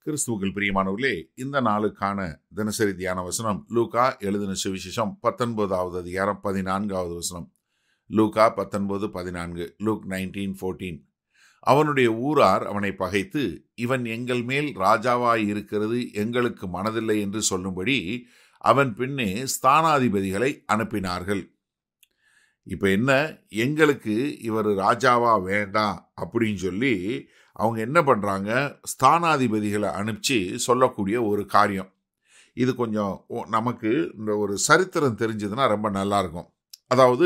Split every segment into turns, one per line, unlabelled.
கிறிஸ்துவுக்குள் பிரியமானவர்களே இந்த நாளுக்கான தினசரி தியான வசனம் லூகா எழுதின சுவிசேஷம் பத்தொன்பதாவது அதிகாரம் பதினான்காவது வசனம் லூகா பத்தொன்பது பதினான்கு லூக் நைன்டீன் ஃபோர்டீன் அவனுடைய ஊரார் அவனை பகைத்து இவன் எங்கள் மேல் ராஜாவாய் இருக்கிறது எங்களுக்கு மனதில்லை என்று சொல்லும்படி அவன் பின்னே ஸ்தானாதிபதிகளை அனுப்பினார்கள் இப்போ என்ன எங்களுக்கு இவர் ராஜாவா வேண்டாம் அப்படின்னு சொல்லி அவங்க என்ன பண்ணுறாங்க ஸ்தானாதிபதிகளை அனுப்பிச்சு சொல்லக்கூடிய ஒரு காரியம் இது கொஞ்சம் ஓ- நமக்கு இந்த ஒரு சரித்திரம் தெரிஞ்சதுன்னா ரொம்ப நல்லா இருக்கும் அதாவது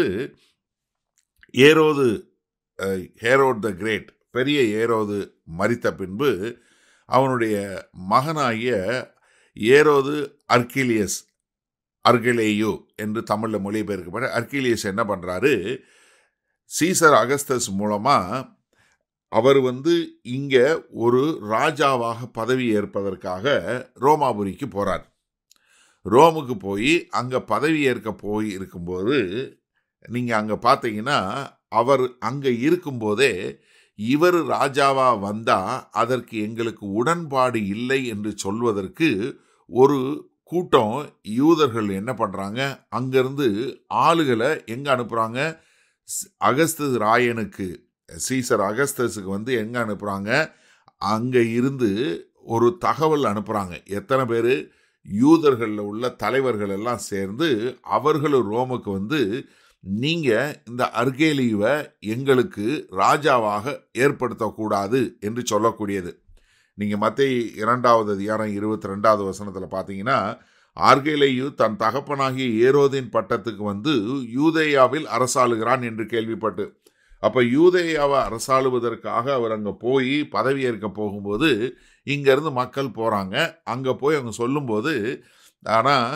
ஏரோது அஹ், ஹேரோட் த கிரேட் பெரிய ஏரோது மரித்த பின்பு அவனுடைய மகனாகிய ஏரோது அர்கிலியஸ் அர்கிலேயு என்று தமிழில் மொழிபெயர்க்கப்பட்ட அர்கிலியஸ் என்ன பண்ணுறாரு சீசர் அகஸ்தஸ் மூலமாக அவர் வந்து இங்கே ஒரு ராஜாவாக பதவி ஏற்பதற்காக ரோமாபுரிக்கு போகிறார் ரோமுக்கு போய் அங்கே பதவி ஏற்க போய் இருக்கும்போது நீங்கள் அங்கே பார்த்தீங்கன்னா அவர் அங்கே இருக்கும்போதே இவர் ராஜாவா வந்தால் அதற்கு எங்களுக்கு உடன்பாடு இல்லை என்று சொல்வதற்கு ஒரு கூட்டம் யூதர்கள் என்ன பண்ணுறாங்க அங்கேருந்து ஆளுகளை எங்கே அனுப்புகிறாங்க அகஸ்து ராயனுக்கு சீசர் அகஸ்தஸுக்கு வந்து எங்கே அனுப்புகிறாங்க அங்கே இருந்து ஒரு தகவல் அனுப்புகிறாங்க எத்தனை பேர் யூதர்களில் உள்ள தலைவர்கள் எல்லாம் சேர்ந்து அவர்களும் ரோமுக்கு வந்து நீங்கள் இந்த அர்கேலியுவை எங்களுக்கு ராஜாவாக ஏற்படுத்தக்கூடாது என்று சொல்லக்கூடியது நீங்கள் மத்திய இரண்டாவது அதிகாரம் இருபத்தி ரெண்டாவது வசனத்தில் பார்த்தீங்கன்னா ஆர்கேலேயு தன் தகப்பனாகிய ஏரோதின் பட்டத்துக்கு வந்து யூதேயாவில் அரசாளுகிறான் என்று கேள்விப்பட்டு அப்போ யூதேயாவை அரசாளுவதற்காக அவர் அங்கே போய் பதவியேற்க போகும்போது இங்கேருந்து மக்கள் போகிறாங்க அங்கே போய் அவங்க சொல்லும்போது ஆனால்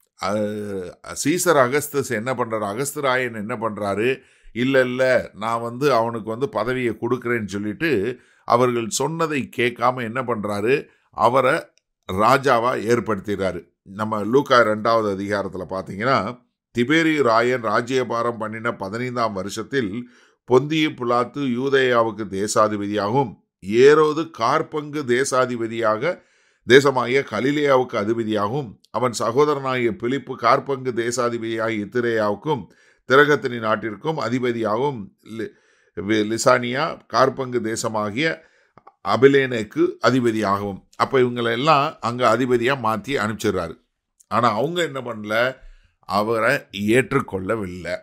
சீசர் அகஸ்தஸ் என்ன பண்ணுறாரு அகஸ்தராயன் என்ன பண்ணுறாரு இல்லை இல்லை நான் வந்து அவனுக்கு வந்து பதவியை கொடுக்குறேன்னு சொல்லிட்டு அவர்கள் சொன்னதை கேட்காம என்ன பண்ணுறாரு அவரை ராஜாவா ஏற்படுத்திடுறாரு நம்ம லூக்கா ரெண்டாவது அதிகாரத்தில் பார்த்தீங்கன்னா திபேரி ராயன் ராஜ்யபாரம் பண்ணின பதினைந்தாம் வருஷத்தில் பொந்திய புலாத்து யூதேயாவுக்கு தேசாதிபதியாகவும் ஏரோது கார்பங்கு தேசாதிபதியாக தேசமாகிய கலிலேயாவுக்கு அதிபதியாகவும் அவன் சகோதரனாகிய பிலிப்பு கார்பங்கு தேசாதிபதியாகிய இத்திரேயாவுக்கும் திரகத்தினி நாட்டிற்கும் அதிபதியாகவும் லி- வி- லிசானியா கார்பங்கு தேசமாகிய அபிலேனுக்கு அதிபதியாகவும் அப்போ இவங்களெல்லாம் அங்கே அதிபதியாக மாற்றி அனுப்பிச்சிடுறாரு ஆனால் அவங்க என்ன பண்ணல அவரை ஏற்றுக்கொள்ளவில்லை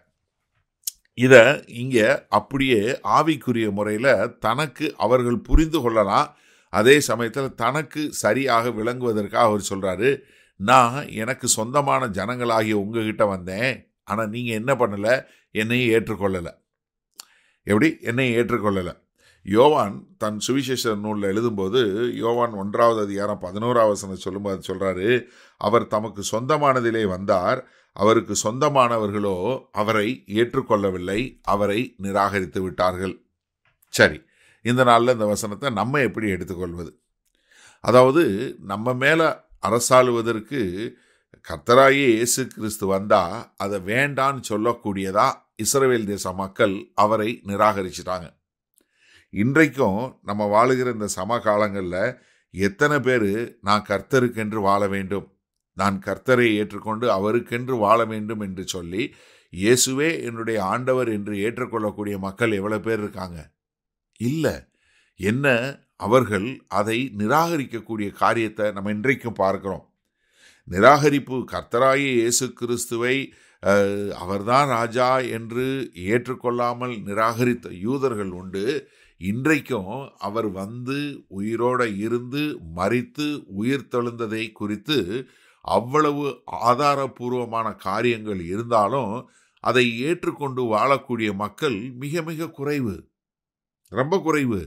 இதை இங்கே அப்படியே ஆவிக்குரிய முறையில் தனக்கு அவர்கள் புரிந்து கொள்ளலாம் அதே சமயத்தில் தனக்கு சரியாக விளங்குவதற்காக அவர் சொல்கிறாரு நான் எனக்கு சொந்தமான ஜனங்களாகிய உங்ககிட்ட வந்தேன் ஆனால் நீங்கள் என்ன பண்ணலை என்னையும் ஏற்றுக்கொள்ளலை எப்படி என்னையும் ஏற்றுக்கொள்ளலை யோவான் தன் சுவிசேஷ நூலில் எழுதும்போது யோவான் ஒன்றாவது அதிகாரம் பதினோராவது வசனம் சொல்லும்போது சொல்கிறாரு அவர் தமக்கு சொந்தமானதிலே வந்தார் அவருக்கு சொந்தமானவர்களோ அவரை ஏற்றுக்கொள்ளவில்லை அவரை நிராகரித்து விட்டார்கள் சரி இந்த நாளில் இந்த வசனத்தை நம்ம எப்படி எடுத்துக்கொள்வது அதாவது நம்ம மேலே அரசாளுவதற்கு கர்த்தராகிய இயேசு கிறிஸ்து வந்தா அதை வேண்டான்னு சொல்லக்கூடியதா இஸ்ரவேல் தேச மக்கள் அவரை நிராகரிச்சிட்டாங்க இன்றைக்கும் நம்ம வாழுகிற இந்த சமகாலங்களில் எத்தனை பேர் நான் கர்த்தருக்கென்று வாழ வேண்டும் நான் கர்த்தரை ஏற்றுக்கொண்டு அவருக்கென்று வாழ வேண்டும் என்று சொல்லி இயேசுவே என்னுடைய ஆண்டவர் என்று ஏற்றுக்கொள்ளக்கூடிய மக்கள் எவ்வளவு பேர் இருக்காங்க இல்லை என்ன அவர்கள் அதை நிராகரிக்கக்கூடிய காரியத்தை நம்ம இன்றைக்கும் பார்க்கிறோம் நிராகரிப்பு கர்த்தராகிய இயேசு கிறிஸ்துவை அஹ், அவர்தான் ராஜா என்று ஏற்றுக்கொள்ளாமல் நிராகரித்த யூதர்கள் உண்டு இன்றைக்கும் அவர் வந்து உயிரோட இருந்து மரித்து உயிர் தெழுந்ததை குறித்து அவ்வளவு ஆதாரபூர்வமான காரியங்கள் இருந்தாலும் அதை ஏற்றுக்கொண்டு வாழக்கூடிய மக்கள் மிக மிக குறைவு ரொம்ப குறைவு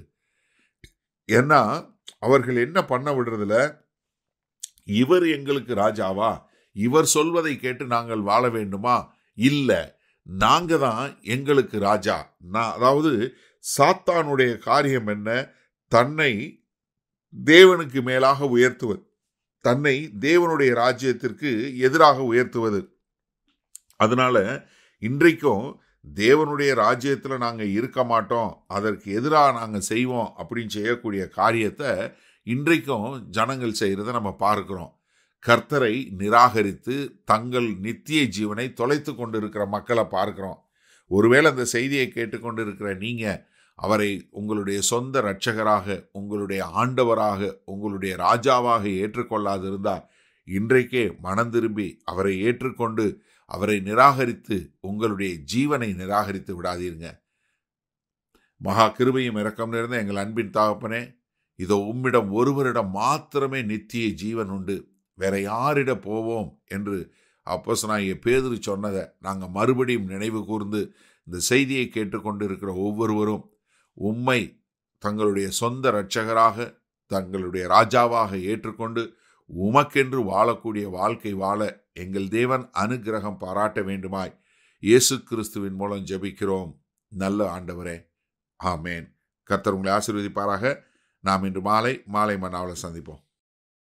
ஏன்னா அவர்கள் என்ன பண்ண விடுறதுல இவர் எங்களுக்கு ராஜாவா இவர் சொல்வதை கேட்டு நாங்கள் வாழ வேண்டுமா இல்லை நாங்க தான் எங்களுக்கு ராஜா நான் அதாவது சாத்தானுடைய காரியம் என்ன தன்னை தேவனுக்கு மேலாக உயர்த்துவது தன்னை தேவனுடைய ராஜ்யத்திற்கு எதிராக உயர்த்துவது அதனால இன்றைக்கும் தேவனுடைய ராஜ்யத்தில் நாங்கள் இருக்க மாட்டோம் அதற்கு எதிராக நாங்கள் செய்வோம் அப்படின்னு செய்யக்கூடிய காரியத்தை இன்றைக்கும் ஜனங்கள் செய்கிறத நம்ம பார்க்கிறோம் கர்த்தரை நிராகரித்து தங்கள் நித்திய ஜீவனை தொலைத்து கொண்டிருக்கிற மக்களை பார்க்கிறோம் ஒருவேளை அந்த செய்தியை கேட்டுக்கொண்டிருக்கிற நீங்க அவரை உங்களுடைய சொந்த இரட்சகராக உங்களுடைய ஆண்டவராக உங்களுடைய ராஜாவாக ஏற்றுக்கொள்ளாதிருந்தா இன்றைக்கே மனம் திரும்பி அவரை ஏற்றுக்கொண்டு அவரை நிராகரித்து உங்களுடைய ஜீவனை நிராகரித்து விடாதீருங்க மகா கிருபையும் இரக்கம் நிறைந்த எங்கள் அன்பின் தாகப்பனே இதோ உம்மிடம் ஒருவரிடம் மாத்திரமே நித்திய ஜீவன் உண்டு வேற யாரிட போவோம் என்று அப்போசனாகிய பேதுரு சொன்னதை நாங்கள் மறுபடியும் நினைவு கூர்ந்து இந்த செய்தியை கேட்டுக்கொண்டிருக்கிற ஒவ்வொருவரும் உம்மை தங்களுடைய சொந்த இரட்சகராக தங்களுடைய ராஜாவாக ஏற்றுக்கொண்டு உமக்கென்று வாழக்கூடிய வாழ்க்கை வாழ எங்கள் தேவன் அனுக்கிரகம் பாராட்ட வேண்டுமாய் இயேசு கிறிஸ்துவின் மூலம் ஜெபிக்கிறோம் நல்ல ஆண்டவரே ஆமேன் கர்த்தர் உங்களை ஆசீர்வதிப்பாராக நாம் இன்று மாலை மாலை மன்னாவில் சந்திப்போம்